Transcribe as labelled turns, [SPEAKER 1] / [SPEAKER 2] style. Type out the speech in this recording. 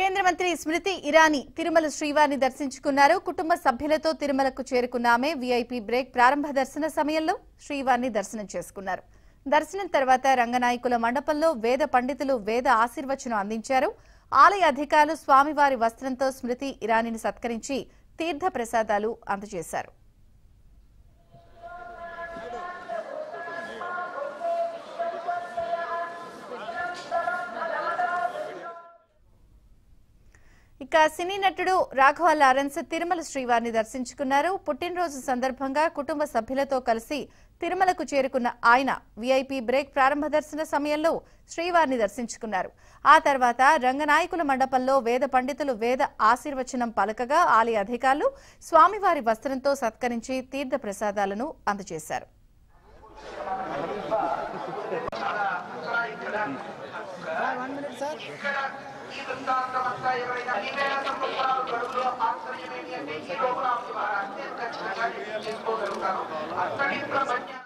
[SPEAKER 1] కేంద్ర మంత్రి స్మృతి ఇరానీ తిరుమల శ్రీవారిని దర్శించుకున్నారు కుటుంబ సభ్యులతో తిరుమలకు చేరుకున్న ఆమె వీఐపీ బ్రేక్ ప్రారంభ దర్శన సమయంలో శ్రీవారిని దర్శనం చేసుకున్నారు దర్శనం తర్వాత రంగనాయకుల మండపంలో వేద పండితులు వేద ఆశీర్వచనం అందించారు ఆలయ అధికారులు స్వామివారి వస్త్రంతో స్మృతి ఇరానీని సత్కరించి తీర్థ ప్రసాదాలు అందజేశారు ఇక సినీ నటుడు రాఘవ లారెన్స్ తిరుమల శ్రీవారిని దర్శించుకున్నారు పుట్టినరోజు సందర్భంగా కుటుంబ సభ్యులతో కలిసి తిరుమలకు చేరుకున్న ఆయన వీఐపీ బ్రేక్ ప్రారంభ దర్శన సమయంలో శ్రీవారిని దర్శించుకున్నారు ఆ తర్వాత రంగనాయకుల మండపంలో వేద పండితులు వేద ఆశీర్వచనం పలకగా ఆలయ అధికారులు స్వామివారి వస్త్రంతో సత్కరించి తీర్థ ప్రసాదాలను అందజేశారు
[SPEAKER 2] ఈ వృత్తాంతమంతా ఎవరైనా ఈ వేల సంవత్సరాలు గడువులో ఆశ్చర్యం ఏంటి అంటే ఈ లోపల మహారాష్ట్ర ఖచ్చితంగా నేను చేసుకోగలుగుతాను అక్కడి ప్రపంచ